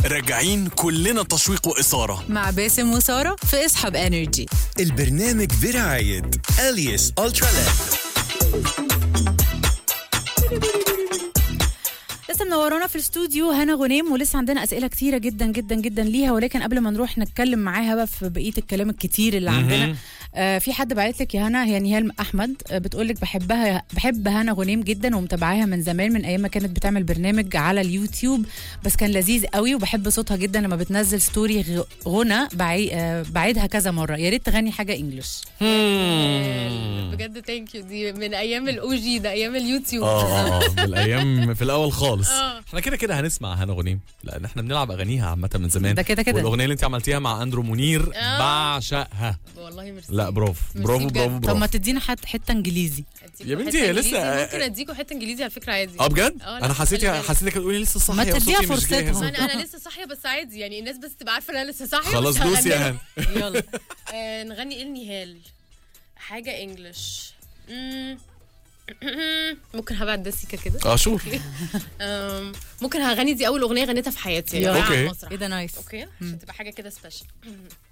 راجعين كلنا تشويق وإثارة مع باسم وسارة في اصحاب انرجي البرنامج برعاية أليس ألترا ليب لسه منورانا في الاستوديو هنا غنيم ولسه عندنا اسئله كتيره جدا جدا جدا ليها ولكن قبل ما نروح نتكلم معاها بقى في بقيه الكلام الكتير اللي عندنا آه في حد بعت لك يا هنا هي نهال احمد آه بتقول لك بحبها بحب هنا غنيم جدا ومتابعاها من زمان من ايام ما كانت بتعمل برنامج على اليوتيوب بس كان لذيذ قوي وبحب صوتها جدا لما بتنزل ستوري غ- غنى بعي آه بعيدها كذا مره يا ريت تغني حاجه انجلش بجد ثانك يو دي من ايام الاو جي ده ايام اليوتيوب اه اه بالايام في الاول خالص آه. احنا كده كده هنسمع هنا غنيم لان احنا بنلعب اغانيها عامه من زمان ده كده كده. والاغنيه اللي انت عملتيها مع اندرو منير آه. بعشقها والله ميرسي لا برافو ميرسي برافو بجد. برافو طب برافو ما تدينا حتى حته انجليزي أديكوا يا بنتي حتة هي لسه- إنجليزي. ممكن اديكوا حته انجليزي على فكره عادي اه بجد آه، لا، انا حسيت خلي بالك. حسيتك هتقولي لسه صاحيه ما تديها وصوتي مش جاهز. فرصتها. انا انا لسه صاحيه بس عادي يعني الناس بس تبقى عارفه ان انا لسه صاحيه خلاص بس دوسي يا هغني. هنا يلا آه نغني ايه النهال حاجه انجلش مم. ممكن هبعد ده سيكه كده اه شور آم، ممكن هغني دي اول اغنيه غنيتها في حياتي يلا. يعني على أوكي. المسرح. ايه ده نايس اوكي عشان تبقى حاجه كده سبيشال